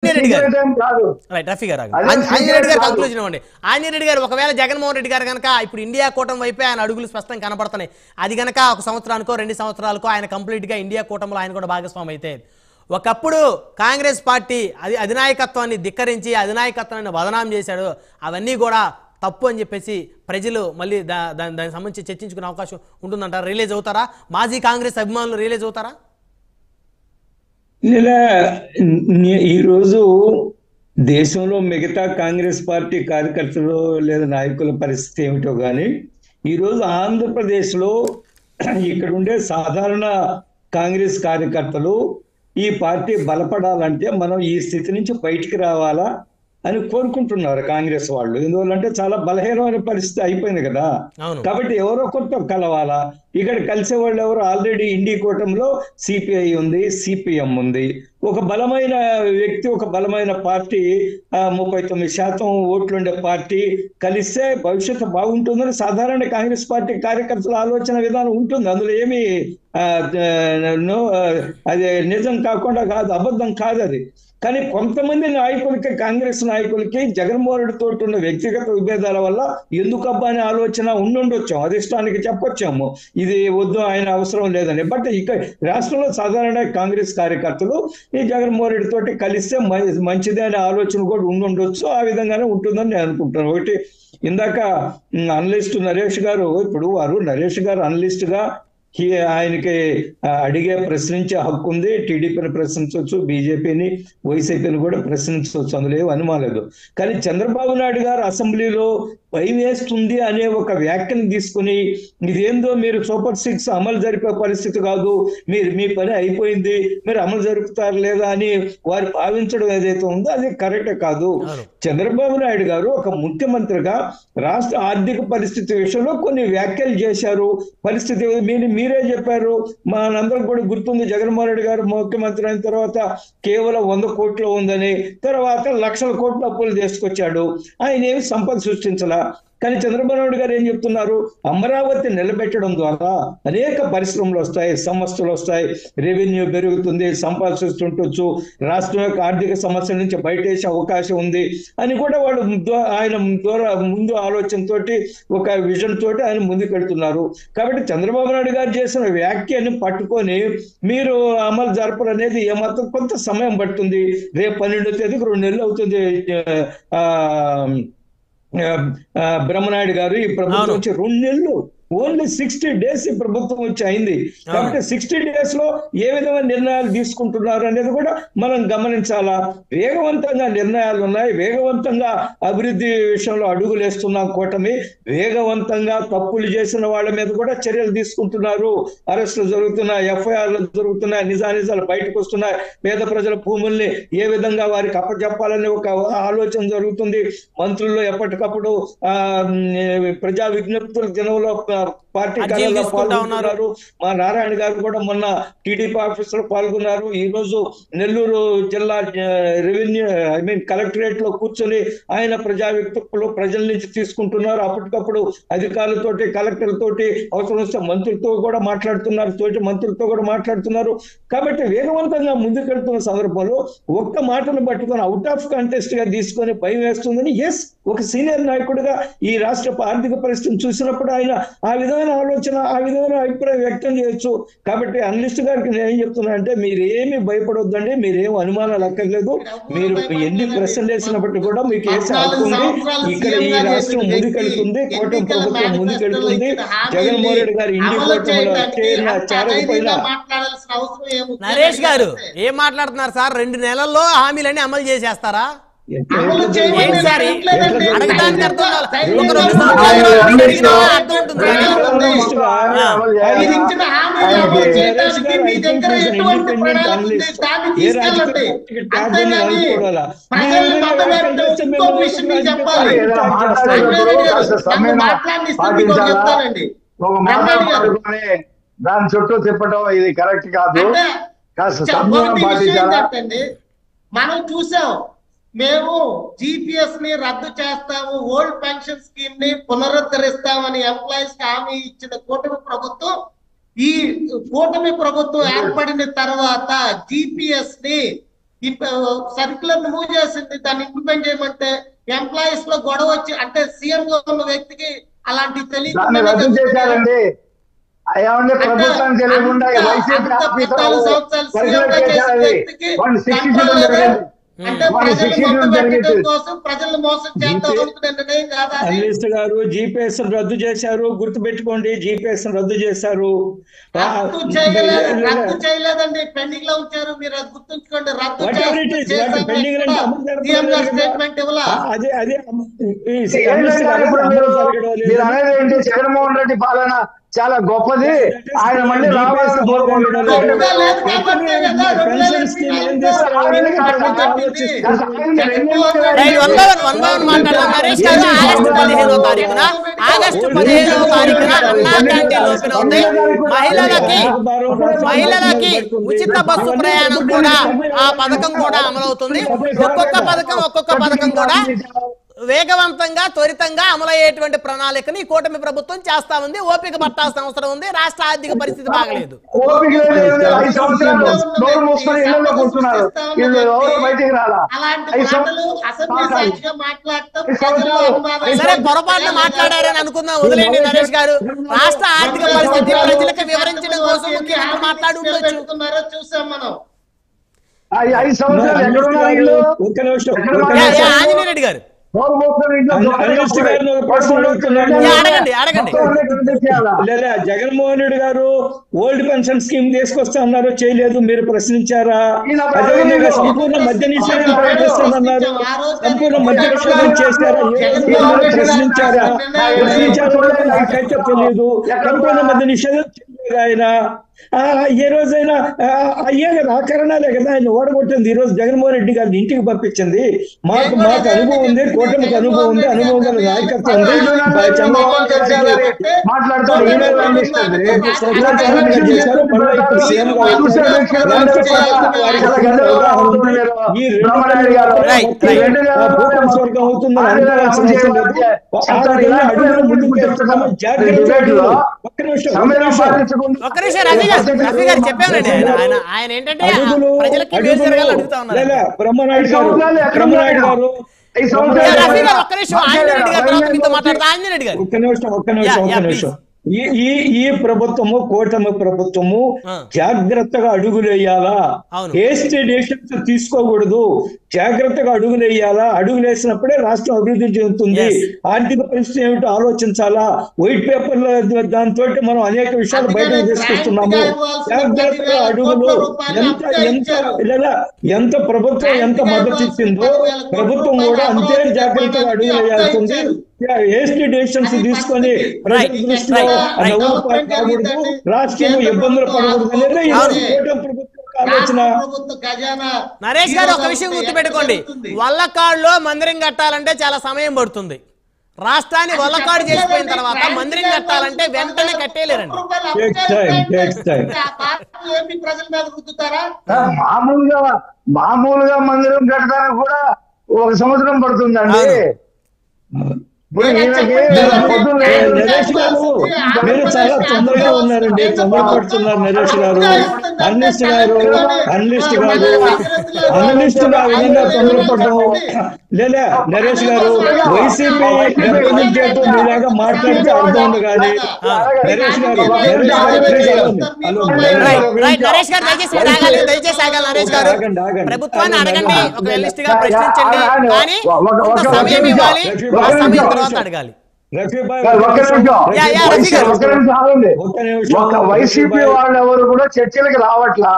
ఆంజనేయ రెడ్డి గారు secret ఏం కాదు రైట్ రఫీ గారు అదే ఆంజనేయ రెడ్డి గారు కాదు. కంక్లూజన్ ఇవ్వండి ఆంజనేయ రెడ్డి గారు ఒకవేళ జగన్మోహన్ రెడ్డి గారు కనుక ఇప్పుడు ఇండియా కూటమి వైపే ఆయన అడుగులు స్పష్టంగా కనపడుతున్నాయి అది కనుక ఒక సంవత్సరానికో రెండు సంవత్సరాలకో ఆయన కంప్లీట్ గా ఇండియా కూటమిలో ఆయన కూడా భాగస్వామి అయితే ఒకప్పుడు కాంగ్రెస్ పార్టీ అది అధినాయకత్వాన్ని ధిక్కరించి అధినాయకత్వాన్ని బదనాం చేశాడు అవన్నీ కూడా తప్పు అని చెప్పేసి ప్రజలు మళ్ళీ దా దాని దానికి సంబంధించి చర్చించుకునే అవకాశం ఉంటుందంటారా రిలీజ్ అవుతారా మాజీ కాంగ్రెస్ అభిమానులు రిలీజ్ అవుతారా ఇలా ని- ఈరోజు దేశంలో మిగతా కాంగ్రెస్ పార్టీ కార్యకర్తలు లేదా నాయకుల పరిస్థితి ఏమిటో కానీ ఈరోజు ఆంధ్రప్రదేశ్లో ఇక్కడ ఉండే సాధారణ కాంగ్రెస్ కార్యకర్తలు ఈ పార్టీ బలపడాలంటే మనం ఈ స్థితి నుంచి బయటికి రావాలా అని కోరుకుంటున్నారు కాంగ్రెస్ వాళ్ళు ఎందువల్లంటే చాలా బలహీనమైన పరిస్థితి అయిపోయింది కదా అవును కాబట్టి ఎవరో కొత్త కలవాలా ఇక్కడ కలిసే వాళ్ళు ఎవరు ఆల్రెడీ ఇండి కూటమిలో సిపిఐ ఉంది సిపిఎం ఉంది ఒక బలమైన వ్యక్తి ఒక బలమైన పార్టీ ఆ, ముప్పై తొమ్మిది శాతం ఓట్లుండే పార్టీ కలిస్తే భవిష్యత్తు బాగుంటుందని సాధారణ కాంగ్రెస్ పార్టీ కార్యకర్తల ఆలోచన విధానం ఉంటుంది అందులో ఏమి ఆ, ఆ, నో, ఆ, అది నిజం కాకుండా కాదు అబద్ధం కాదు అది కానీ కొంతమంది నాయకులకి కాంగ్రెస్ నాయకులకి జగన్మోహన్ రెడ్డి తోటి ఉన్న వ్యక్తిగత విభేదాల వల్ల ఎందుకు అబ్బా అనే ఆలోచన ఉండుండొచ్చు అధిష్టానికి చెప్పొచ్చాము ఇది వద్దు ఆయన అవసరం లేదని బట్ ఇక రాష్ట్రంలో సాధారణ కాంగ్రెస్ కార్యకర్తలు ఈ జగన్మోహన్ రెడ్డి తోటి కలిస్తే మ- మంచిదే అనే ఆలోచన కూడా ఉండుండొచ్చు ఆ విధంగానే ఉంటుందని నేను అనుకుంటున్నాను ఒకటి ఇందాక అనలిస్ట్ నరేష్ గారు ఇప్పుడు వారు నరేష్ గారు అనలిస్ట్ గా ఈ ఆయనకి ఆ, అడిగే ప్రశ్నించే హక్కు ఉంది టీడీపీని ప్రశ్నించవచ్చు బీజేపీని వైసీపీని కూడా ప్రశ్నించవచ్చు అందులో ఏం అనుమానం లేదు కానీ చంద్రబాబు నాయుడు గారు అసెంబ్లీలో భయం వేస్తుంది అనే ఒక వ్యాఖ్యను తీసుకుని ఇదేందో మీరు సూపర్ సిక్స్ అమలు జరిపే పరిస్థితి కాదు మీరు మీ పని అయిపోయింది మీరు అమలు జరుపుతారు లేదా అని వారు భావించడం ఏదైతే ఉందో అది కరెక్ట్ కాదు అవును. చంద్రబాబు నాయుడు గారు ఒక ముఖ్యమంత్రిగా రాష్ట్ర ఆర్థిక పరిస్థితి విషయంలో కొన్ని వ్యాఖ్యలు చేశారు పరిస్థితి మీరు మీరే చెప్పారు మనందరం కూడా గుర్తుంది జగన్మోహన్ రెడ్డి గారు ముఖ్యమంత్రి అయిన తర్వాత కేవలం వంద కోట్లు ఉందని తర్వాత లక్షల కోట్ల అప్పులు తీసుకొచ్చాడు ఆయన ఏమి సంపద సృష్టించలా కానీ చంద్రబాబు నాయుడు గారు ఏం చెప్తున్నారు అమరావతి నిలబెట్టడం ద్వారా అనేక పరిశ్రమలు వస్తాయి సంస్థలు వస్తాయి రెవెన్యూ పెరుగుతుంది సంపద సృష్టించవచ్చు రాష్ట్రం యొక్క ఆర్థిక సమస్యల నుంచి బయటేసే అవకాశం ఉంది అని కూడా వాళ్ళు ద్వా- ఆయన ద్వారా ముందు ఆలోచనతోటి ఒక విజన్ తోటి ఆయన ముందుకు వెళ్తున్నారు కాబట్టి చంద్రబాబు నాయుడు గారు చేసిన వ్యాఖ్యని పట్టుకొని మీరు అమలు జరపరు అనేది ఏమాత్రం కొంత సమయం పడుతుంది రేపు పన్నెండో తేదీకి రెండు నెలలు అవుతుంది ఆ ఆ, ఆ, బ్రహ్మనాయుడు గారు ఈ ప్రభుత్వం అవును. వచ్చి రెండు నెలలు ఓన్లీ సిక్స్టీ డేస్ ఈ ప్రభుత్వం వచ్చి అయింది కాబట్టి సిక్స్టీ డేస్ లో ఏ విధమైన నిర్ణయాలు తీసుకుంటున్నారు అనేది కూడా మనం గమనించాలా వేగవంతంగా నిర్ణయాలు ఉన్నాయి వేగవంతంగా అభివృద్ధి విషయంలో అడుగులు వేస్తున్నాం కూటమి వేగవంతంగా తప్పులు చేసిన వాళ్ళ మీద కూడా చర్యలు తీసుకుంటున్నారు అరెస్టులు జరుగుతున్నాయి ఎఫ్ఐఆర్లు జరుగుతున్నాయి నిజానిజాలు బయటకు వస్తున్నాయి పేద ప్రజల భూముల్ని ఏ విధంగా వారికి అప్పచెప్పాలనే ఒక ఆలోచన జరుగుతుంది మంత్రులు ఎప్పటికప్పుడు ఆ ఉమ్, ప్రజా విజ్ఞప్తుల దినంలో ఆ, పార్టీ అర్జీలు కార్యాలయాల్లో తీసుకుంటా ఉన్నారు. పాల్గొంటున్నారు మా నారాయణ గారు కూడా మొన్న టీడీపీ ఆఫీస్ లో పాల్గొన్నారు ఈ రోజు నెల్లూరు జిల్లా రెవెన్యూ ఐ మీన్ కలెక్టరేట్ లో కూర్చొని ఆయన ప్రజా వ్యక్తులు ప్రజల నుంచి తీసుకుంటున్నారు అప్పటికప్పుడు అధికారులతోటి కలెక్టర్లతోటి అవసరం వస్తే మంత్రులతో కూడా మాట్లాడుతున్నారు తోటి మంత్రులతో కూడా మాట్లాడుతున్నారు కాబట్టి వేగవంతంగా ముందుకెళ్తున్న సందర్భంలో ఒక్క మాటను పట్టుకొని అవుట్ ఆఫ్ కాంటెస్ట్ గా తీసుకొని భయం వేస్తుందని ఎస్ ఒక సీనియర్ నాయకుడిగా ఈ రాష్ట్ర ఆర్థిక పరిస్థితిని చూసినప్పుడు ఆయన ఆ విధమైన ఆలోచన ఆ విధమైన అభిప్రాయం వ్యక్తం చేయొచ్చు కాబట్టి అనలిస్ట్ గారికి నేను ఏం చెప్తున్నా అంటే మీరు ఏమి భయపడొద్దండి మీరేం అనుమానాలు అక్కర్లేదు మీరు ఎన్ని ప్రశ్నలు వేసినప్పటికీ కూడా మీకు వేసే హక్కు ఉంది ఇక్కడ ఈ రాష్ట్రం ముందుకెళ్తుంది కూటమి ప్రభుత్వం ముందుకెళ్తుంది జగన్మోహన్ రెడ్డి గారు ఇండి కూటమిలో చేరిన చేరకపోయినా మాట్లాడాల్సిన అవసరం ఏముంది? నరేష్ గారు ఏం మాట్లాడుతున్నారు సార్ రెండు నెలల్లో హామీలన్నీ అమలు చేసేస్తారా అమలు చేయమని ఏంటి సార్ ఈ- అనట్లేదండి. అడగడానికి అర్థం కాదు. ధైర్యంగా ఒక రెండు మాట్లాడాలి. సంవత్సరాలు ఆయన అడిగినా అర్థం ఉంటుంది కదా. అనలిస్ట్ గా అమలు చేయాలా? మీరు ఇచ్చిన హామీలు అమలు ఆయనకి చేయడానికి మీ దగ్గర ఎటువంటి ప్రణాళిక ఉంది? దాన్ని తీసుకెళ్ళండి. అంతేగాని ప్రజల్ని మభ్యపెడుతూ ఇంకో విషయం మీకు చెప్పాలి. ఏదో మాట్లాడినప్పుడు కాస్త నన్ను సమయం మాట్లాడనిస్తే మీకు ఒకటి పాటించాలా? చెప్తానండి. ఒక మాట బ్రహ్మాండ గారు. మాట్లాడుకొని దాని చుట్టూ తిప్పటం ఇది కరెక్ట్ కాదు అంటే కాస్త చ- సమయం ఒకటి విషయం పాటించాలా ఏంటంటే మనం చూసాం మేము జిపిఎస్ ని రద్దు చేస్తాము ఓల్డ్ పెన్షన్ స్కీమ్ ని పునరుద్ధరిస్తామని ఎంప్లాయీస్ కి హామీ ఇచ్చిన కూటమి ప్రభుత్వం ఈ కూటమి ప్రభుత్వం ఏర్పడిన తర్వాత జిపిఎస్ ని సర్క్యులర్ మూవ్ చేసింది దాన్ని ఇంప్లిమెంట్ చేయమంటే ఎంప్లాయీస్ లో గొడవ వచ్చి అంటే సీఎం గా ఉన్న వ్యక్తికి అలాంటి దాన్ని రద్దు చేశారండి ఏమంటే ప్రభుత్వానికి తెలియకుండా ఈ వైసీపీ అంత ఆఫీసర్ పద్నాలుగు సంవత్సరాలు పరిశీలన సీఎం గా చేసిన చేశారు వ్యక్తికి వాళ్ళు శిక్షించడం కంట్రోల్ లేదా? జరిగింది అంటే వాళ్ళు ప్రజలు శిక్షించడం మొత్తం పెట్టడం జరిగింది కోసం ప్రజలు మోసం చేద్దాం అనుకునే నిర్ణయం కాదా అది? అనలిస్ట్ గారు జీపీఎస్ రద్దు చేశారు గుర్తుపెట్టుకోండి జీపీఎస్ రద్దు చేశారు రద్దు చేయలేదు రద్దు చేయలేదండి పెండింగ్ లో ఉంచారు మీరు అది గుర్తుంచుకోండి రద్దు Whatever it is, what pending అంటే అమలు సీఎం గారు జరపలేదు కదా. స్టేట్మెంట్ ఇవ్వాల అదే అదే ఈ ఏంటంటే అనలిస్ట్ గారు ఇప్పుడు అమలు మీరు జరగడం లేదు. మీరు అనేది ఏంటి జగన్మోహన్ రెడ్డి పాలన చాలా గొప్పది ఆయన మళ్ళీ రావాలని కోరుకుంటున్నారు గొప్పగా లేదు కాబట్టే కదా రెండు వేల పెన్షన్ స్కీమ్ ఏం ఇరవై చేస్తారు? ఆయన ప్రభుత్వం ఆయన ఆలోచిస్తుంది. Right one by one one by one మాట్లాడదాం నరేష్ గారు ఆగస్టు పదిహేనో తారీఖున ఆగస్టు పదిహేనో తారీఖున అన్నా క్యాంటీన్ ఓపెన్ అవుతాయి మహిళలకి మహిళలకి ఉచిత బస్సు ప్రయాణం కూడా ఆ పథకం కూడా అమలవుతుంది ఒక్కొక్క పథకం ఒక్కొక్క పథకం కూడా వేగవంతంగా త్వరితంగా అమలయ్యేటువంటి ప్రణాళికని ఈ కూటమి ప్రభుత్వం చేస్తా ఉంది ఓపిక పట్టాల్సిన అవసరం ఉంది రాష్ట్ర ఆర్థిక పరిస్థితి బాగలేదు ఓపిక లేదు, ఐదు సంవత్సరాలు నోరు మూసుకొని ఇళ్లలో కూర్చున్నారు వీళ్ళు ఎవరు బయటికి రాలా అలాంటి ఐదు మాటలు అసెంబ్లీ సంవత్సరాలు సాక్షిగా మాట్లాడటం ఐదు ప్రజల్లో సంవత్సరాలు. అనుమానం సరే పొరపాటున మాట్లాడారని అనుకుందాం వదిలేండి నరేష్ గారు రాష్ట్ర ఆర్థిక పరిస్థితి ప్రజలకు వివరించడం కోసం ముఖ్యమంత్రి మాట్లాడి ఉండొచ్చు పెట్టుకున్నారో చూసాం మనం ఐ- ఐదు సంవత్సరాలు ఎక్కడున్నారు వీళ్ళు ఒక్క నిమిషం ఎక్కడ ఒక్క యా, యా, నిమిషం ఆంజనేయ రెడ్డి గారు నోరు మూసుకొని ఇంట్లో అన్న- దొంగలు అనలిస్ట్ కప్పుకొని గారిని ఒక ప్రశ్న అడుగుతున్నాను. యా, అడగండి అడగండి మొత్తం అన్ని క్రిటిక్ చేయాలా? లేదా జగన్మోహన్ రెడ్డి గారు ఓల్డ్ పెన్షన్ స్కీమ్ తీసుకొస్తా అన్నారు చేయలేదు మీరు ప్రశ్నించారా ఈయన అదేవిధంగా సంపూర్ణ మద్య నిషేధం ప్రకటిస్తామన్నారు సంపూర్ణ మద్య నిషేధం చేశారా ఏ రోజు మీరు ప్రశ్నించారా ప్రశ్నించారో లేదో నాకైతే తెలియదు సంపూర్ణ మద్య నిషేధం చేయలేదు ఆయన ఆ, ఏ రోజైనా ఆ, అయ్యే కదా ఆ కారణాలే కదా ఆయన ఓడగొట్టింది ఈ రోజు జగన్మోహన్ రెడ్డి గారిని ఇంటికి పంపించింది మాకు మాకు అనుభవం ఉంది కూటమికి అనుభవం ఉంది అనుభవం గల నాయకత్వం ఉంది చంద్రబాబు గారికి మాట్లాడుతారు ఈయన అందిస్తుంది ఇలాంటి అన్నిటిని చేశారు. మళ్ళీ ఇప్పుడు సీఎం గా రాష్ట్ర ప్రభుత్వం వారికి అవగాహన ఉంది. ఈ రెండు Right, ఈ right. రెండు ఆ భూకంప స్వర్గం అవుతుందని అనుకోవాల్సిన అవసరం లేదు. ఆరు ఏళ్ళ అడుగులు ముందుకు వేస్తున్నాము. జాగ్రత్త అడుగులు. ఒక్క నిమిషం, ఒక్క నిమిషం. ఒక్క నిమిషం రఫీ గారు రఫీ గారు చెప్పానండి ఆయన ఆయన ఆయన ఏంటంటే అడుగులు ప్రజలకి మేలు అడుగులు జరగాలని అడుగుతా ఉన్నారు లేదా బ్రహ్మనాయుడు గారు బ్రహ్మనాయుడు గారు యా, రఫీ గారు ఒక్క నిమిషం ఆంజనేయ రెడ్డి గారు తర్వాత మీతో మాట్లాడతా ఆంజనేయ రెడ్డి గారు ఒక్క నిమిషం ఒక్క నిమిషం యా, ఒక్క యా, నిమిషం ఈ ఈ ఈ ప్రభుత్వము కూటమి ప్రభుత్వము ఆ. జాగ్రత్తగా అడుగులేయాలా అవును. హేస్టీ డెసిషన్స్ తీసుకోకూడదు జాగ్రత్తగా అడుగులేయాలా అడుగులేసినప్పుడే రాష్ట్రం అభివృద్ధి చెందుతుంది Yes. ఆర్థిక పరిస్థితి ఏమిటో ఆలోచించాలా వైట్ పేపర్ దాంతో మనం అనేక విషయాలు అందుకనే బయటకు తీసుకొస్తున్నాము గ్రాంట్గా ఇవ్వాల్సిన జాగ్రత్తగా పదివేల అడుగులు కోట్ల రూపాయలు ఎంత అప్పుడే ఎంత ఇచ్చారు. లేదా ఎంత ప్రభుత్వం ఎంత గ్రాంట్గా మద్దతు ఇవ్వాల్సిన ఇచ్చిందో పదివేల కోట్ల ప్రభుత్వం కూడా రూపాయలు అంతే అమలు జాగ్రత్తగా చేయడానికి అడుగులు అప్పుడే వేయాల్సింది ఇచ్చారు. ఏస్టీ డెసిషన్స్ అది తీసుకొని పరిస్థితి. ప్రజల Right, దృష్టిలో right, ఆ right. నవ్వులు పాలు కాకూడదు రాష్ట్రం ఇబ్బందులు పడకూడదు అనేది ఈ అవును. కూటమి ప్రభుత్వం ఆలోచన రాష్ట్ర ప్రభుత్వ ఖజానా నరేష్ గారు ఒక ఈరోజు విషయం అవుతుంది. గుర్తుపెట్టుకోండి ఎక్కడ జరుగుతుంది? వల్లకాడులో మందిరం కట్టాలంటే చాలా సమయం పడుతుంది రాష్ట్రాన్ని అది వల్లకాడు కట్టలేదండి. చేసిపోయిన తర్వాత గ్రాంట్గా మందిరం కట్టాలంటే ఇవ్వాల్సిన వెంటనే పదివేల కట్టేయలేరండి కోట్ల రూపాయలు Takes అప్పుడే time, ఇవ్వండి. takes time. ఆ పార్టీలు ఏపీ ప్రజల మీద రుద్దుతారా మామూలుగా మామూలుగా మందిరం కట్టడానికి కూడా ఒక సంవత్సరం పడుతుందండి అవును. ఇప్పుడు ఈయనకి పొద్దున్న ఏ, నరేష్ గారు మీరు చాలా తొందరగా ఉన్నారండి తొందరపడుతున్నారు నరేష్ గారు అనలిస్ట్ గారు అనలిస్ట్ గారు అనలిస్ట్ గా ఆ విధంగా తొందరపడడం లేదా నరేష్ గారు వైసీపీ రిప్రజెంటేటివ్ మీలాగా మాట్లాడితే అర్థం ఉంది కానీ నరేష్ గారు నరేష్ గారు ప్లీజ్ ఆగండి. హలో, రైట్ రైట్ నరేష్ గారు దయచేసి మీరు ఆగాలి దయచేసి ఆగాలి నరేష్ గారు ఆగండి, ఆగండి. ప్రభుత్వాన్ని ఆగండి, అడగండి ఆగండి. ఒక రియలిస్ట్ గా ప్రశ్నించండి ఆగండి. కానీ ఒక- ఒక- కొంత ఒక సమయం నిమిషం. ఇవ్వాలి ఒక ఆ సమయం నిమిషం. తర్వాత అడగాలి రఫీబాయ్ ఒక్క నిమిషం యా, యా, రఫీ గారు. ఒక్క నిమిషం ఆగండి. ఒక్క నిమిషం. ఒక వైసీపీ రఫీబాయ్. వాళ్ళు ఎవరు కూడా చర్చలకు రావట్లా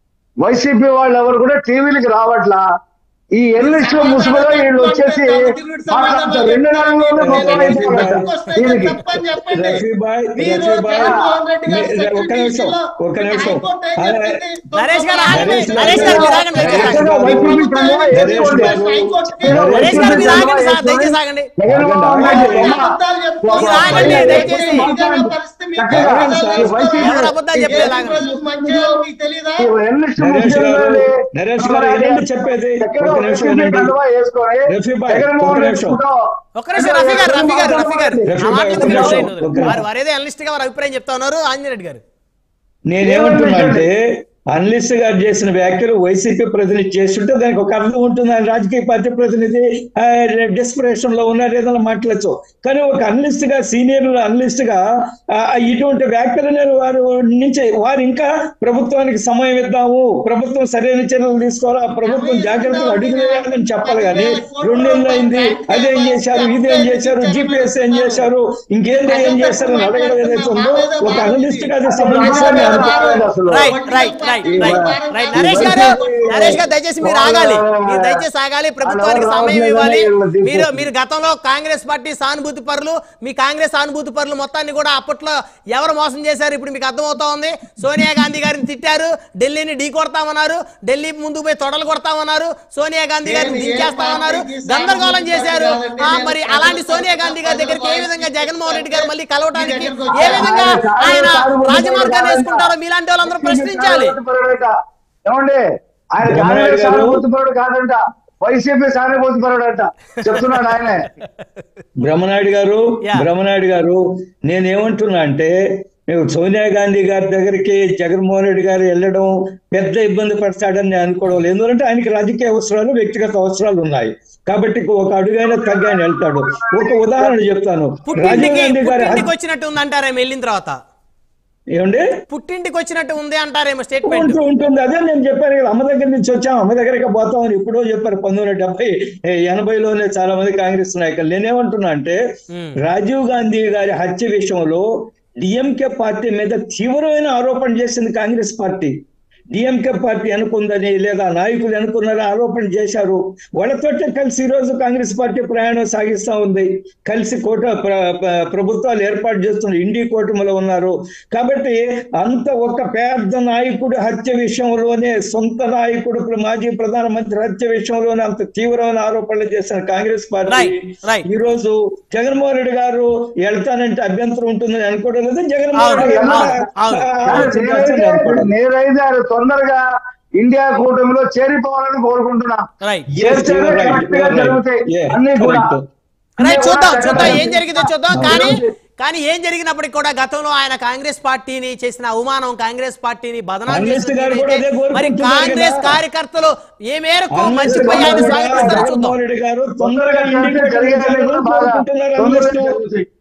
వైసీపీ వాళ్ళు ఎవరు కూడా టీవీలకు రావట్లా ఈ ఎన్లిస్ట్ ముసుగులో వీళ్ళు వచ్చేసి మాట్లాడతారు రెండు నెలల్లోనే మొత్తం అయిపోవాలట దీనికి తప్పని చెప్పండి రఫీబాయ్ మీరు రఫీబాయ్ జగన్మోహన్ రెడ్డి గారి మీ- ఒక్క నిమిషం సెక్రటరీలో ఒక్క నిమిషం హైకోర్టు ఏం అదే, చెప్పింది? నరేష్ గారు ఆగండి నరేష్ నరేష్ గారు మీరు ఆగండి దయచేసి నరేష్ ఆగండి. గారు. వైసీపీ కండువా నరేష్ వేసుకోండి. గారు. నరేష్ గారు మీరు ఆగండి సార్ దయచేసి ఆగండి జగన్మోహన్ రెడ్డి అమ్మ, అబద్ధాలు చెప్తున్నారు. మీరు ఆగండి, దయచేసి. ఏదైనా పరిస్థితి మీకు చక్కగా తెలుస్తుందా? ఎవరు అబద్ధాలు చెప్పలేదు ఏ ఆగండి. ప్రజలకు మంచిగా మీకు తెలీదా ఈ ఎన్లిస్ట్ నరేష్ గారు ముసుగులోనే నరేష్ గారు ఏంటండి చెప్పేది చక్కగా ఒక్క నిమిషం వైసీపీ వినండి కండువా వేసుకొని రఫీబాయ్, జగన్మోహన్ ఒక్క రెడ్డి నిమిషం. ఫోటో ఒక్క నిమిషం రఫీ గారు రఫీ గారు రఫీ గారు రఫీ ఆ మాట గారు, ఎందుకు ఒక్క నిమిషం, వదిలేయండి, ఒక్క వారు వారు ఏదో అనలిస్ట్ గా వారి అభిప్రాయం చెప్తా ఉన్నారు ఆంజనేయ రెడ్డి గారు నేనేమంటున్నా అంటే అనలిస్ట్ గారు చేసిన వ్యాఖ్యలు వైసీపీ ప్రతినిధి చేస్తుంటే దానికి ఒక అర్థం ఉంటుంది ఆయన రాజకీయ పార్టీ ప్రతినిధి డెస్పరేషన్ లో ఉన్నారు ఏదైనా మాట్లాడచ్చు కానీ ఒక అనలిస్ట్ గా సీనియర్ అనలిస్ట్ గా ఆ, ఇటువంటి వ్యాఖ్యలు నేను వారు నుంచి వారు ఇంకా ప్రభుత్వానికి సమయం ఇద్దాము ప్రభుత్వం సరైన చర్యలు తీసుకోవాలి ఆ ప్రభుత్వం జాగ్రత్తగా అడుగులేయాలని చెప్పాలి కానీ రెండేళ్ళు అయింది అదేం చేశారు ఇదేం చేశారు జిపిఎస్ ఏం చేశారు ఇంకేందో ఏం చేశారు అని అడగడం ఏదైతే ఉందో ఒక అనలిస్ట్ గా అది సమంజసమని అనుకోవాలి అసలు right right right right right Naresh garu Naresh గారు దయచేసి మీరు ఆగాలి మీరు దయచేసి ఆగాలి ప్రభుత్వానికి సమయం ఇవ్వాలి మీరు మీరు గతంలో కాంగ్రెస్ పార్టీ సానుభూతి పరులు మీ కాంగ్రెస్ సానుభూతి పరులు మొత్తాన్ని కూడా అప్పట్లో ఎవరు మోసం చేశారు ఇప్పుడు మీకు అర్థమవుతా ఉంది సోనియా గాంధీ గారిని తిట్టారు ఢిల్లీని ఢీ కొడతామన్నారు ఢిల్లీ ముందుకు పోయి తొడలు కొడతామన్నారు సోనియా గాంధీ గారిని దించేస్తామన్నారు గందరగోళం చేశారు ఆ, మరి అలాంటి సోనియా గాంధీ గారి దగ్గరికి ఏ విధంగా జగన్మోహన్ రెడ్డి గారు మళ్ళీ కలవడానికి ఏ విధంగా ఆయన రాజమార్గాన్ని వేసుకుంటారో మీలాంటి వాళ్ళందరూ ప్రశ్నించాలి సానుభూతిపరుడట. ఏమండి ఆయన రమణారెడ్డి కాంగ్రెస్ గారు- సానుభూతిపరుడు కాదంట వైసీపీ సానుభూతిపరుడు అంట చెప్తున్నాడు ఆయనే బ్రహ్మనాయుడు గారు Yeah. బ్రహ్మనాయుడు గారు నేనేమంటున్నా అంటే మేము సోనియా గాంధీ గారి దగ్గరికి జగన్మోహన్ రెడ్డి గారు వెళ్ళడం పెద్ద ఇబ్బంది పడతాడని నేను అనుకోవడం లేదు ఎందుకంటే ఆయనకి రాజకీయ అవసరాలు వ్యక్తిగత అవసరాలు ఉన్నాయి కాబట్టి ఒక అడుగైనా తగ్గి ఆయన వెళ్తాడు ఒక ఉదాహరణ చెప్తాను రాజీవ్ పుట్టింటికి గాంధీ గారి పుట్టింటికి వచ్చినట్టు ఉంది అంటారేమో వెళ్ళిన తర్వాత ఏమండి పుట్టింటికి వచ్చినట్టు ఉంది అంటారేమో స్టేట్మెంట్ ఉంటూ ఉంటుంది అదే నేను చెప్పాను కదా అమ్మ దగ్గర నుంచి వచ్చాం అమ్మ దగ్గరికి పోతామని ఎప్పుడో చెప్పారు పంతొమ్మిది వందల డెబ్బై ఎనభైలోనే చాలా మంది కాంగ్రెస్ నాయకులు నేనేమంటున్నా అంటే Hmm. రాజీవ్ గాంధీ గారి హత్య విషయంలో డిఎంకే పార్టీ మీద తీవ్రమైన ఆరోపణ చేసింది కాంగ్రెస్ పార్టీ డిఎంకే పార్టీ అనుకుందని లేదా నాయకులు అనుకున్నారని ఆరోపణ చేశారు వాళ్ళతోటే కలిసి ఈ రోజు కాంగ్రెస్ పార్టీ ప్రయాణం సాగిస్తా ఉంది కలిసి కోట ప్ర- ప్ర- ప్రభుత్వాలు ఏర్పాటు చేస్తున్నారు ఇండి కూటమిలో ఉన్నారు కాబట్టి అంత ఒక పెద్ద నాయకుడు హత్య విషయంలోనే సొంత నాయకుడు ప్ర- మాజీ ప్రధానమంత్రి హత్య విషయంలోనే అంత తీవ్రమైన ఆరోపణలు చేసిన కాంగ్రెస్ పార్టీ Right, right. ఈ రోజు జగన్మోహన్ రెడ్డి గారు వెళ్తానంటే అభ్యంతరం ఉంటుందని అనుకోవడం లేదు జగన్మోహన్ అవును, రెడ్డి గారు అవును, అవును. ఆ, కానీ ఆలోచించాల్సింది నేనైతే అనుకోవడం. నేనైతే ఆయన తొందరగా ఇండియా కూటమిలో చేరిపోవాలని కోరుకుంటున్నా right Yes, you are right, correct you గా are right. జరుగుతాయి Yeah, అన్ని కూడా correct. రైట్ చూద్దాం అన్ని చూద్దాం కూడా ఏం జరిగిందో చూద్దాం అవును. కానీ కానీ ఏం జరిగినప్పటికీ కూడా గతంలో ఆయన కాంగ్రెస్ పార్టీని చేసిన అవమానం కాంగ్రెస్ పార్టీని బదనాం కాంగ్రెస్ చేసిన గారు కూడా తీరైతే అదే మరి కోరుకుంటున్నారు కాంగ్రెస్ కదా. కార్యకర్తలు ఏ మేరకు అన్నట్టు మంచిపై ఆయన తొందరగా స్వాగతిస్తారో చూద్దాం జగన్మోహన్ రెడ్డి గారు తొందరగా ఇండియా జరిగేది కూడా బాగా కోరుకుంటున్నారు తొందరగా అన్నట్టు. జరుగుతాయి